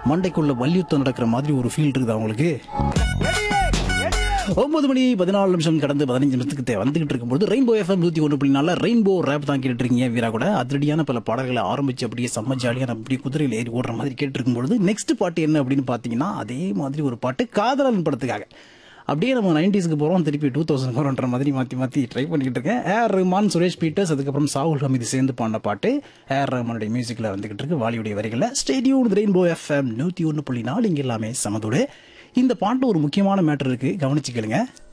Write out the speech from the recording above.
மண்டைக்குள்ள வல்யுத்தம் நடக்கிற மாதிரி ஒரு ஃபீல் இருக்குது அவங்களுக்கு ஒன்பது மணி பதினாலு நிமிஷம் கடந்து பதினஞ்சு நிமிஷத்துக்கு தே- வந்துகிட்டு இருக்கும்போது ரெயின்போ எஃப்எம் நூத்தி ஒன்று புள்ளி நாலு ரெயின்போ ரேப் தான் கேட்டுட்டு இருக்கீங்க வீரா கூட அதிரடியான பல பாடல்களை ஆரம்பிச்சு அப்படியே செம்ம ஜாலியாக நம்ம அப்படியே குதிரையில் ஏறி ஓடுற மாதிரி கேட்டு இருக்கும்பொழுது நெக்ஸ்ட் பாட்டு என்ன அப்படின்னு பார்த்தீங்கன்னா அதே மாதிரி ஒரு பாட்டு காதலன் படத்துக்காக அப்படியே நம்ம நைன்டிஸ்க்கு போகிறோம் திருப்பி டூ தௌசண்ட் ஃபோர்ன்ற மாதிரி மாற்றி மாற்றி ட்ரை பண்ணிக்கிட்டு இருக்கேன் ஏஆர் ரஹ்மான் சுரேஷ் பீட்டர்ஸ் அதுக்கப்புறம் சாகுல் ஹமீது சேர்ந்து பாடின பாட்டு ஏஆர் ரஹ்மானுடைய மியூசிக்கில் வந்துகிட்டு இருக்கு வாலியுடைய வரிகளில் ஸ்டேடியூன் ரெயின்போ எஃப்எம் நூற்றி ஒன்று புள்ளி நாலு இங்கே எல்லாமே சமதோடு இந்த பாட்டில் ஒரு முக்கியமான மேட்டர் இருக்குது கவனிச்சுக்கலுங்க